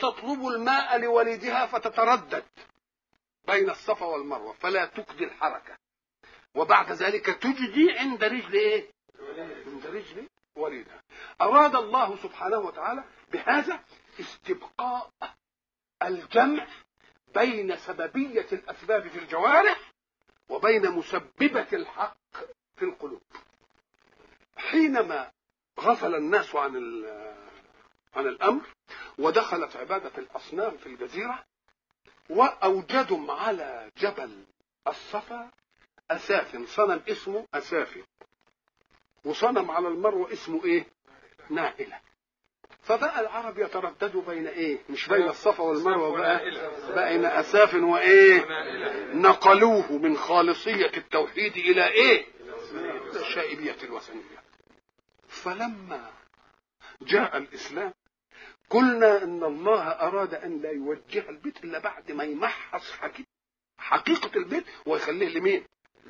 تطلب الماء لوليدها فتتردد بين الصفا والمروة فلا تجدي الحركة وبعد ذلك تجدي عند رجل ايه عند رجل وليدها أراد الله سبحانه وتعالى بهذا استبقاء الجمع بين سببية الأسباب في الجوارح وبين مسببة الحق في القلوب حينما غفل الناس عن عن الأمر ودخلت عبادة الأصنام في الجزيرة وأوجدوا على جبل الصفا أساف صنم اسمه أسافي وصنم على المروة اسمه إيه نائلة فبقى العرب يترددوا بين ايه مش بين الصفا والمروه بقى بين اساف وايه نقلوه من خالصيه التوحيد الى ايه الى شائبيه الوثنيه فلما جاء الاسلام قلنا ان الله اراد ان لا يوجه البيت الا بعد ما يمحص حقيقه البيت ويخليه لمين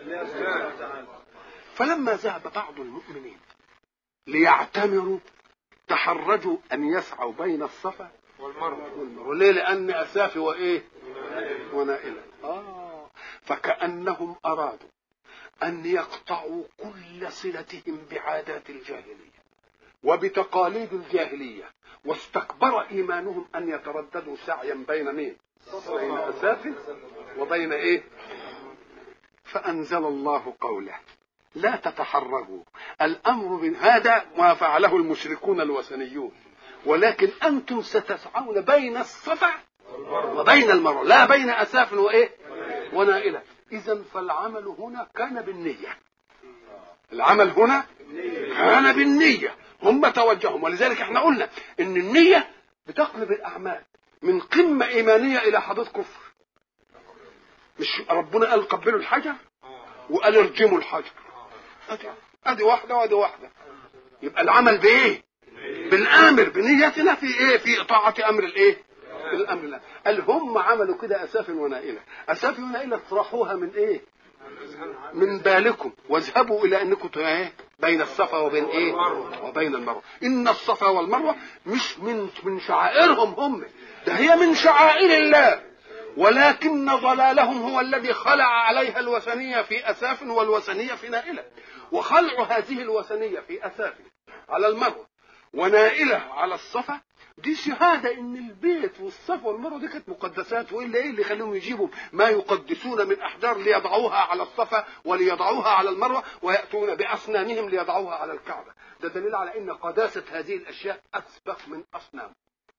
فلما ذهب بعض المؤمنين ليعتمروا تحرجوا ان يسعوا بين الصفا والمروه والمروه ليه لان اسافي وايه ونائله اه فكانهم ارادوا ان يقطعوا كل صلتهم بعادات الجاهليه وبتقاليد الجاهليه واستكبر ايمانهم ان يترددوا سعيا بين مين بين اساف وبين ايه فانزل الله قوله لا تتحرجوا الامر من هذا ما فعله المشركون الوثنيون ولكن انتم ستسعون بين الصفا وبين المروه لا بين اساف وايه ونائله اذا فالعمل هنا كان بالنيه العمل هنا كان بالنيه هم توجههم ولذلك احنا قلنا ان النيه بتقلب الاعمال من قمه ايمانيه الى حدود كفر مش ربنا قال قبلوا الحجر وقال ارجموا الحجر ادي ادي واحده وادي واحده يبقى العمل بايه بالامر بنيتنا في ايه في طاعه امر الايه الامر الله قال هم عملوا كده اساف ونائله اساف ونائله اطرحوها من ايه من بالكم واذهبوا الى انكم ايه بين الصفا وبين ايه وبين المروه ان الصفا والمروه مش من من شعائرهم هم ده هي من شعائر الله ولكن ضلالهم هو الذي خلع عليها الوثنية في أساف والوثنية في نائلة وخلع هذه الوثنية في أساف على المروة ونائلة على الصفا دي شهادة إن البيت والصفا والمروة دي كانت مقدسات وإلا إيه اللي يخليهم يجيبوا ما يقدسون من أحجار ليضعوها على الصفا وليضعوها على المروة ويأتون بأصنامهم ليضعوها على الكعبة ده دليل على إن قداسة هذه الأشياء أسبق من أصنام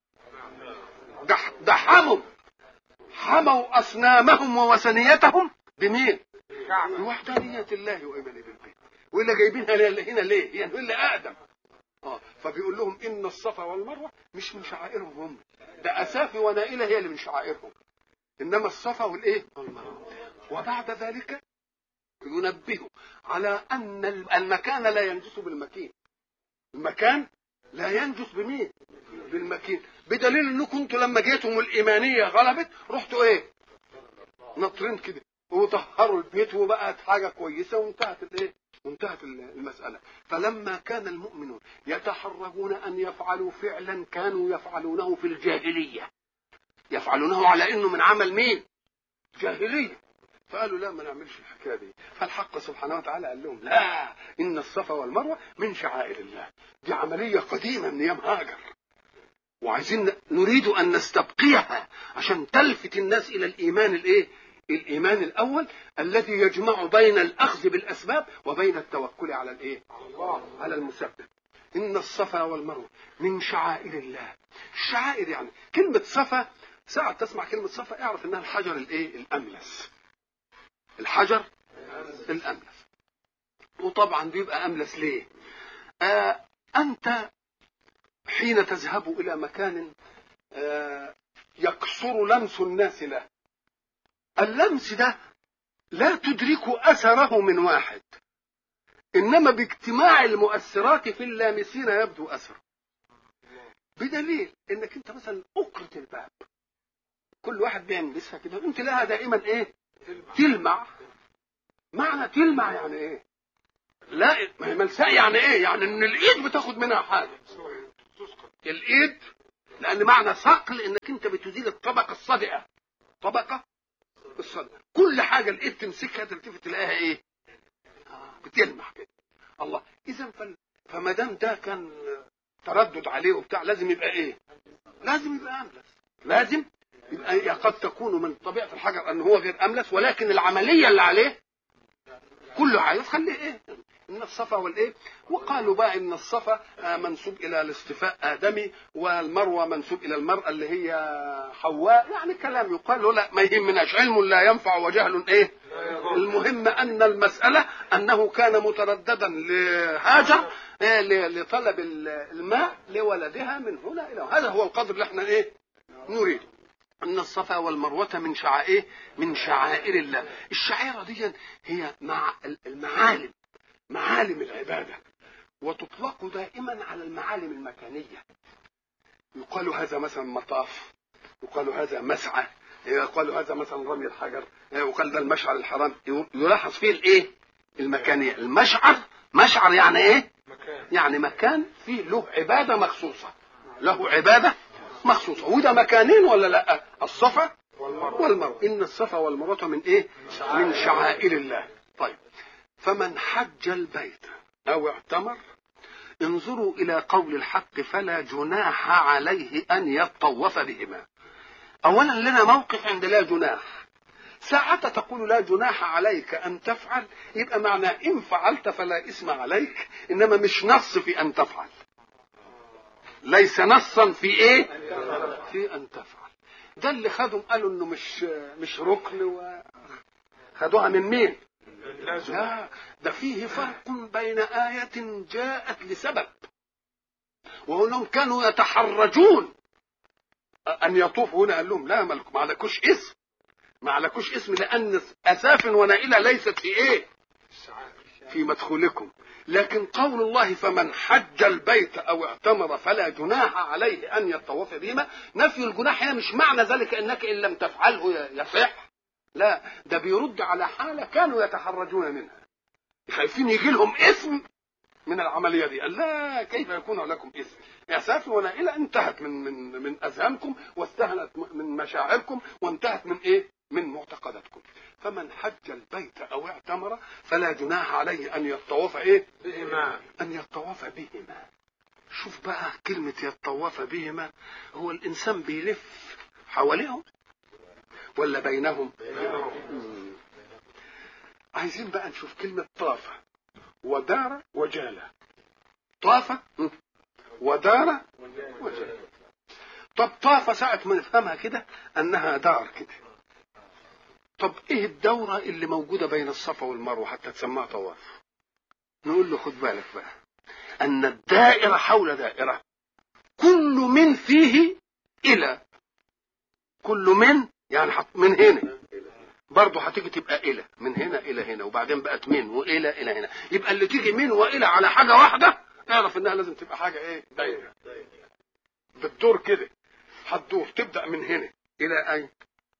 ده حموا حموا أصنامهم ووثنيتهم بمين؟ بوحدانية الله وإيمان بالبيت وإلا جايبينها هنا ليه؟ يعني إلا أقدم اه فبيقول لهم ان الصفا والمروه مش من شعائرهم هم ده اسافي ونائله هي اللي من شعائرهم انما الصفا والايه والمروه وبعد ذلك ينبهوا على ان المكان لا ينجس بالمكين المكان لا ينجس بمين بالمكين بدليل انكم انتوا لما جيتم والايمانيه غلبت رحتوا ايه ناطرين كده وطهروا البيت وبقت حاجه كويسه وانتهت الايه وانتهت المسألة فلما كان المؤمنون يتحرجون أن يفعلوا فعلا كانوا يفعلونه في الجاهلية يفعلونه على أنه من عمل مين جاهلية فقالوا لا ما نعملش الحكاية دي فالحق سبحانه وتعالى قال لهم لا إن الصفا والمروة من شعائر الله دي عملية قديمة من أيام هاجر وعايزين نريد أن نستبقيها عشان تلفت الناس إلى الإيمان الإيه الإيمان الأول الذي يجمع بين الأخذ بالأسباب وبين التوكل على الإيه؟ على المسبب. إن الصفا والمروة من شعائر الله. الشعائر يعني كلمة صفا ساعة تسمع كلمة صفا اعرف إنها الحجر الإيه؟ الأملس. الحجر الأملس. وطبعا بيبقى أملس ليه؟ آه أنت حين تذهب إلى مكان آه يكثر لمس الناس له اللمس ده لا تدرك اثره من واحد انما باجتماع المؤثرات في اللامسين يبدو اثره بدليل انك انت مثلا اكرة الباب كل واحد بيلمسها كده انت لها دائما ايه تلمع معنى تلمع يعني ايه لا ما هي ملساء يعني ايه يعني ان الايد بتاخد منها حاجه الايد لان معنى ثقل انك انت بتزيل الطبقه الصادئه طبقه الصادئه كل حاجه لقيت تمسكها تلتفت تلاقيها ايه بتلمح كده الله اذا فما دام ده كان تردد عليه وبتاع لازم يبقى ايه لازم يبقى املس لازم يبقى قد تكون من طبيعه الحجر ان هو غير املس ولكن العمليه اللي عليه كله عايز خليه ايه ان الصفا والايه وقالوا بقى ان الصفا منسوب الى الاصطفاء ادمي والمروه منسوب الى المراه اللي هي حواء يعني كلام يقال له لا ما يهمناش علم لا ينفع وجهل ايه المهم ان المساله انه كان مترددا لهاجر إيه لطلب الماء لولدها من هنا الى هذا هو القدر اللي احنا ايه نريد ان الصفا والمروه من شعائر من شعائر الله الشعيره دي هي مع المعالم معالم العباده وتطلق دائما على المعالم المكانيه يقال هذا مثلا مطاف يقال هذا مسعى يقال هذا مثلا رمي الحجر يقال ده المشعر الحرام يلاحظ فيه الايه المكانيه المشعر مشعر يعني ايه مكان يعني مكان فيه له عباده مخصوصه له عباده مخصوصه وده مكانين ولا لا الصفا والمروة والمروه ان الصفا والمروه من ايه من شعائر الله طيب فمن حج البيت او اعتمر انظروا الى قول الحق فلا جناح عليه ان يطوف بهما اولا لنا موقف عند لا جناح ساعة تقول لا جناح عليك أن تفعل يبقى معنى إن فعلت فلا إثم عليك إنما مش نص في أن تفعل ليس نصا في إيه في أن تفعل ده اللي خدهم قالوا إنه مش مش ركن و خدوها من مين لازم لا ده فيه فرق بين آية جاءت لسبب وهم كانوا يتحرجون أن يطوفوا هنا قال لهم لا مالكم ما عليكوش اسم ما عليكوش اسم لأن أساف ونائلة ليست في إيه في مدخولكم لكن قول الله فمن حج البيت أو اعتمر فلا جناح عليه أن يطوف بهما نفي الجناح هنا مش معنى ذلك أنك إن لم تفعله يصح لا ده بيرد على حالة كانوا يتحرجون منها خايفين يجي لهم اسم من العملية دي قال لا كيف يكون لكم اسم إعساف ونائلة انتهت من من من أذهانكم واستهلت من مشاعركم وانتهت من إيه؟ من معتقداتكم فمن حج البيت أو اعتمر فلا جناح عليه أن يطوف إيه؟ بهما أن يطوف بهما شوف بقى كلمة يطوف بهما هو الإنسان بيلف حواليهم ولا بينهم مم. عايزين بقى نشوف كلمة طاف ودار وجال طاف مم. ودار وجال طب طاف ساعة ما نفهمها كده أنها دار كده طب إيه الدورة اللي موجودة بين الصفا والمروة حتى تسمىها طواف نقول له خد بالك بقى أن الدائرة حول دائرة كل من فيه إلى كل من يعني حط من هنا برضه هتيجي تبقى إلى من هنا إلى هنا وبعدين بقت من وإلى إلى هنا يبقى اللي تيجي من وإلى على حاجة واحدة اعرف إنها لازم تبقى حاجة إيه دايرة بتدور كده هتدور تبدأ من هنا إلى أين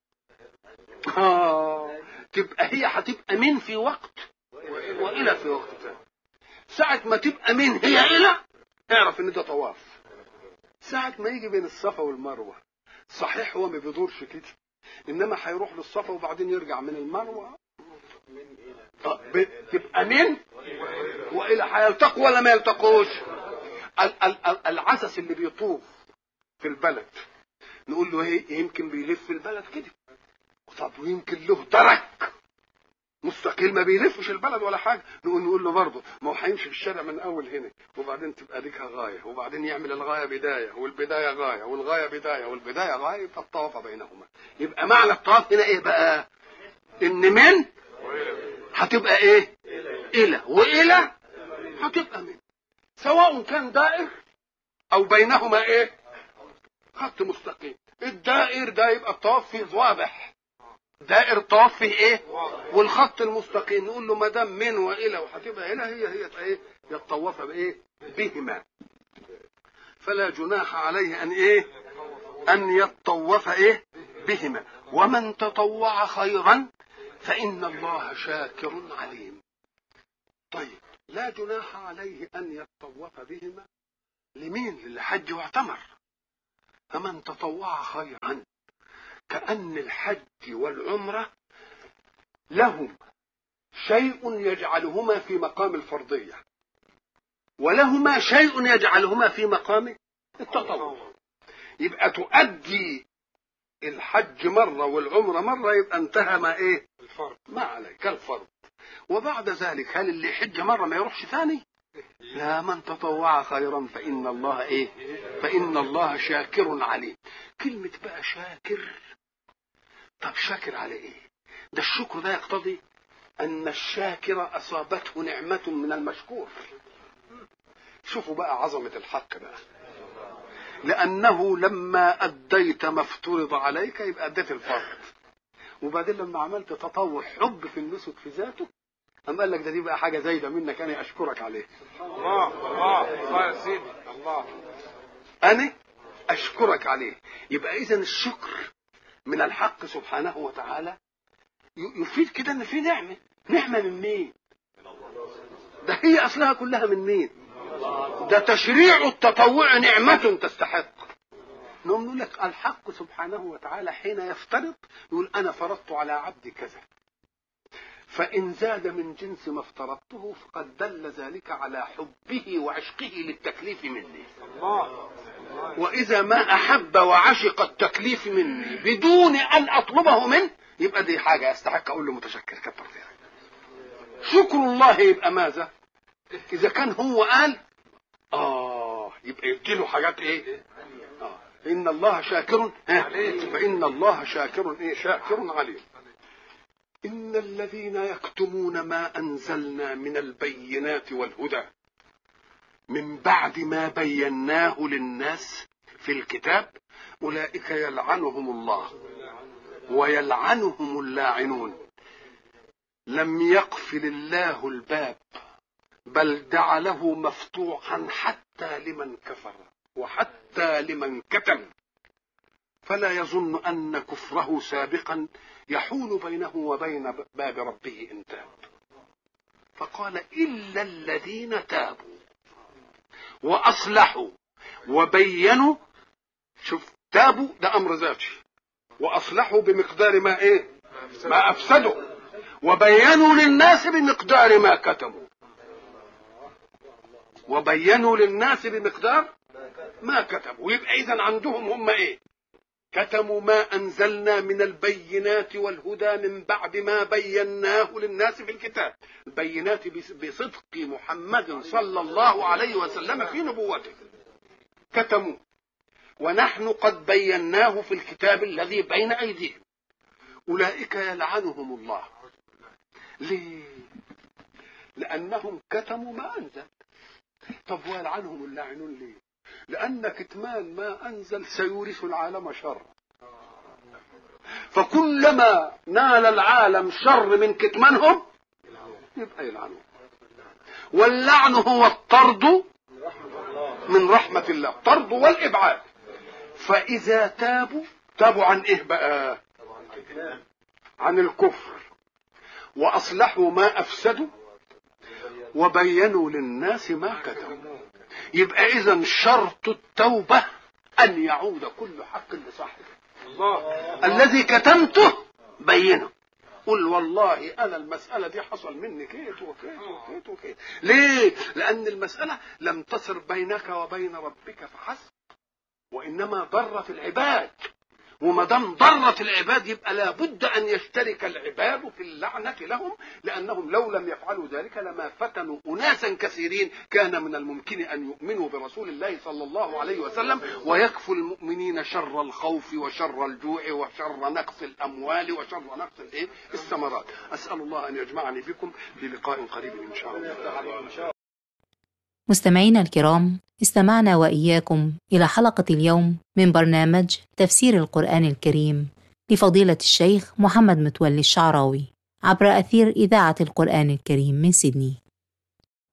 آه تبقى هي هتبقى من في وقت وإلى في وقت ثاني ساعة ما تبقى من هي إلى اعرف إن ده طواف ساعة ما يجي بين الصفا والمروة صحيح هو ما بيدورش كده إنما هيروح للصفا وبعدين يرجع من المروة آه، ب- تبقى من وإلى هيلتقوا ولا ما يلتقوش ال- ال- ال- العسس اللي بيطوف في البلد نقول له ايه يمكن بيلف البلد كده طب ويمكن له درك مستقيل ما بيلفش البلد ولا حاجه نقول نقول له برضه ما هو هيمشي في الشارع من اول هنا وبعدين تبقى ديكها غايه وبعدين يعمل الغايه بدايه والبدايه غايه والغايه بدايه والبدايه غايه يبقى الطواف بينهما يبقى معنى الطواف هنا ايه بقى؟ ان من هتبقى ايه؟ الى والى هتبقى من سواء كان دائر او بينهما ايه؟ خط مستقيم الدائر ده يبقى الطواف فيه واضح دائر الطواف فيه ايه والخط المستقيم نقول له ما دام من والى وهتبقى الى هي هي ايه يتطوف بايه بهما فلا جناح عليه ان ايه ان يتطوف ايه بهما ومن تطوع خيرا فان الله شاكر عليم طيب لا جناح عليه ان يتطوف بهما لمين للحج واعتمر فمن تطوع خيرا كأن الحج والعمرة لهم شيء يجعلهما في مقام الفرضية ولهما شيء يجعلهما في مقام التطوع يبقى تؤدي الحج مرة والعمرة مرة يبقى انتهى ما ايه الفرض ما عليك الفرض وبعد ذلك هل اللي يحج مرة ما يروحش ثاني لا من تطوع خيرا فإن الله ايه فإن الله شاكر عليم كلمة بقى شاكر طب شاكر على ايه ده الشكر ده يقتضي أن الشاكر أصابته نعمة من المشكور شوفوا بقى عظمة الحق بقى لأنه لما أديت ما افترض عليك يبقى أديت الفرض وبعدين لما عملت تطوع حب في النسك في ذاته أم قال لك ده دي بقى حاجة زايدة منك أنا أشكرك عليه الله الله الله يا سيدي الله أنا أشكرك عليه يبقى إذا الشكر من الحق سبحانه وتعالى ي- يفيد كده إن في نعمة نعمة من مين؟ ده هي أصلها كلها من مين؟ ده تشريع التطوع نعمة تستحق نقوم نقول لك الحق سبحانه وتعالى حين يفترض يقول أنا فرضت على عبدي كذا فإن زاد من جنس ما افترضته فقد دل ذلك على حبه وعشقه للتكليف مني الله وإذا ما أحب وعشق التكليف مني بدون أن أطلبه منه يبقى دي حاجة أستحق أقول له متشكر كتر خيرك شكر الله يبقى ماذا؟ إذا كان هو قال آه يبقى يديله حاجات إيه؟ آه إن الله شاكر ها؟ فإن الله شاكر إيه؟ شاكر عليم إن الذين يكتمون ما أنزلنا من البينات والهدى من بعد ما بيناه للناس في الكتاب أولئك يلعنهم الله ويلعنهم اللاعنون لم يقفل الله الباب بل جعله مفتوحا حتى لمن كفر وحتى لمن كتم فلا يظن أن كفره سابقا يحول بينه وبين باب ربه إن تاب فقال إلا الذين تابوا وأصلحوا وبينوا شوف تابوا ده أمر ذاتي وأصلحوا بمقدار ما إيه ما أفسدوا وبينوا للناس بمقدار ما كتموا وبينوا للناس بمقدار ما كتبوا يبقى إذا عندهم هم إيه كتموا ما أنزلنا من البينات والهدى من بعد ما بيناه للناس في الكتاب البينات بص- بصدق محمد صلى الله عليه وسلم في نبوته كتموا ونحن قد بيناه في الكتاب الذي بين أيديهم أولئك يلعنهم الله ليه لأنهم كتموا ما أنزل طب ويلعنهم اللاعنون ليه لأن كتمان ما أنزل سيورث العالم شر فكلما نال العالم شر من كتمانهم يبقى يلعنون واللعن هو الطرد من رحمة الله الطرد والإبعاد فإذا تابوا تابوا عن إيه بقى عن الكفر وأصلحوا ما أفسدوا وبينوا للناس ما كتبوا يبقى إذا شرط التوبة أن يعود كل حق لصاحبه الله الذي كتمته بينه قل والله انا المساله دي حصل مني كيت وكيت وكيت وكيت ليه لان المساله لم تصر بينك وبين ربك فحسب وانما ضرت العباد وما دام ضرت العباد يبقى لابد ان يشترك العباد في اللعنه لهم لانهم لو لم يفعلوا ذلك لما فتنوا اناسا كثيرين كان من الممكن ان يؤمنوا برسول الله صلى الله عليه وسلم ويكفوا المؤمنين شر الخوف وشر الجوع وشر نقص الاموال وشر نقص الايه الثمرات اسال الله ان يجمعني بكم للقاء قريب ان شاء الله مستمعينا الكرام استمعنا وإياكم إلى حلقة اليوم من برنامج تفسير القرآن الكريم لفضيلة الشيخ محمد متولي الشعراوي عبر أثير إذاعة القرآن الكريم من سيدني